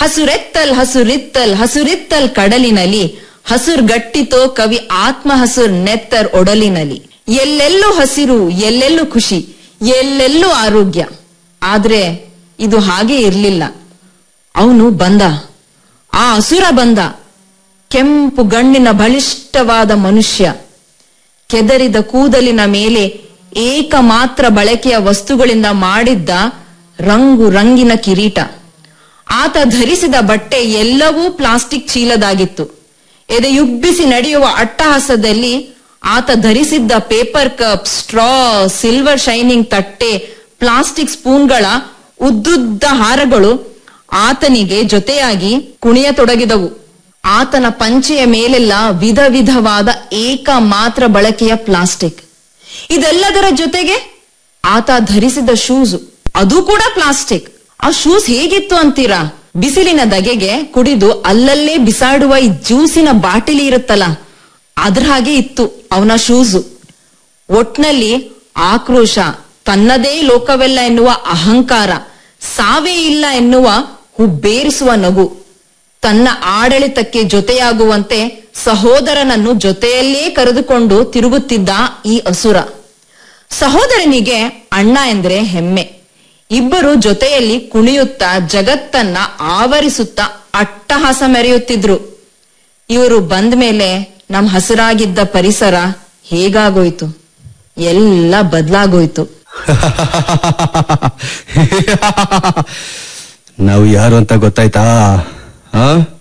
ಹಸುರೆತ್ತಲ್ ಹಸುರಿತ್ತಲ್ ಹಸುರಿತ್ತಲ್ ಕಡಲಿನಲ್ಲಿ ಹಸುರ್ಗಟ್ಟಿತೋ ಕವಿ ಆತ್ಮ ಹಸುರ್ ನೆತ್ತರ್ ಒಡಲಿನಲ್ಲಿ ಎಲ್ಲೆಲ್ಲೂ ಹಸಿರು ಎಲ್ಲೆಲ್ಲೂ ಖುಷಿ ಎಲ್ಲೆಲ್ಲೂ ಆರೋಗ್ಯ ಆದ್ರೆ ಇದು ಹಾಗೆ ಇರ್ಲಿಲ್ಲ ಅವನು ಬಂದ ಆ ಅಸುರ ಬಂದ ಕೆಂಪು ಗಣ್ಣಿನ ಬಲಿಷ್ಠವಾದ ಮನುಷ್ಯ ಕೆದರಿದ ಕೂದಲಿನ ಮೇಲೆ ಏಕಮಾತ್ರ ಬಳಕೆಯ ವಸ್ತುಗಳಿಂದ ಮಾಡಿದ್ದ ರಂಗು ರಂಗಿನ ಕಿರೀಟ ಆತ ಧರಿಸಿದ ಬಟ್ಟೆ ಎಲ್ಲವೂ ಪ್ಲಾಸ್ಟಿಕ್ ಚೀಲದಾಗಿತ್ತು ಎದೆಯುಬ್ಬಿಸಿ ನಡೆಯುವ ಅಟ್ಟಹಾಸದಲ್ಲಿ ಆತ ಧರಿಸಿದ್ದ paper cup straw silver shining ತಟ್ಟೆ ಪ್ಲಾಸ್ಟಿಕ್ ಸ್ಪೂನ್ಗಳ ಉದ್ದುದ್ದ ಹಾರಗಳು ಆತನಿಗೆ ಜೊತೆಯಾಗಿ ಕುಣಿಯತೊಡಗಿದವು ಆತನ ಪಂಚೆಯ ಮೇಲೆಲ್ಲ ವಿಧ ವಿಧವಾದ ಏಕ ಮಾತ್ರ ಬಳಕೆಯ ಪ್ಲಾಸ್ಟಿಕ್ ಇದೆಲ್ಲದರ ಜೊತೆಗೆ ಆತ ಧರಿಸಿದ ಶೂಸ್ ಅದು ಕೂಡ ಪ್ಲಾಸ್ಟಿಕ್ ಆ ಶೂಸ್ ಹೇಗಿತ್ತು ಅಂತೀರಾ ಬಿಸಿಲಿನ ದಗೆಗೆ ಕುಡಿದು ಅಲ್ಲಲ್ಲೇ ಬಿಸಾಡುವ ಈ ಜ್ಯೂಸಿನ ಬಾಟಿಲಿ ಇರುತ್ತಲ್ಲ ಅದ್ರ ಹಾಗೆ ಇತ್ತು ಅವನ ಶೂಸು ಒಟ್ನಲ್ಲಿ ಆಕ್ರೋಶ ತನ್ನದೇ ಲೋಕವೆಲ್ಲ ಎನ್ನುವ ಅಹಂಕಾರ ಸಾವೇ ಇಲ್ಲ ಎನ್ನುವ ಹುಬ್ಬೇರಿಸುವ ನಗು ತನ್ನ ಆಡಳಿತಕ್ಕೆ ಜೊತೆಯಾಗುವಂತೆ ಸಹೋದರನನ್ನು ಜೊತೆಯಲ್ಲೇ ಕರೆದುಕೊಂಡು ತಿರುಗುತ್ತಿದ್ದ ಈ ಅಸುರ ಸಹೋದರನಿಗೆ ಅಣ್ಣ ಎಂದ್ರೆ ಹೆಮ್ಮೆ ಇಬ್ಬರು ಜೊತೆಯಲ್ಲಿ ಕುಣಿಯುತ್ತಾ ಜಗತ್ತನ್ನ ಆವರಿಸುತ್ತಾ ಅಟ್ಟಹಾಸ ಮೆರೆಯುತ್ತಿದ್ರು ಇವರು ಬಂದ ಮೇಲೆ ನಮ್ ಹಸಿರಾಗಿದ್ದ ಪರಿಸರ ಹೇಗಾಗೋಯ್ತು ಎಲ್ಲ ಬದಲಾಗೋಯ್ತು ನಾವು ಯಾರು ಅಂತ ಗೊತ್ತಾಯ್ತಾ ಆ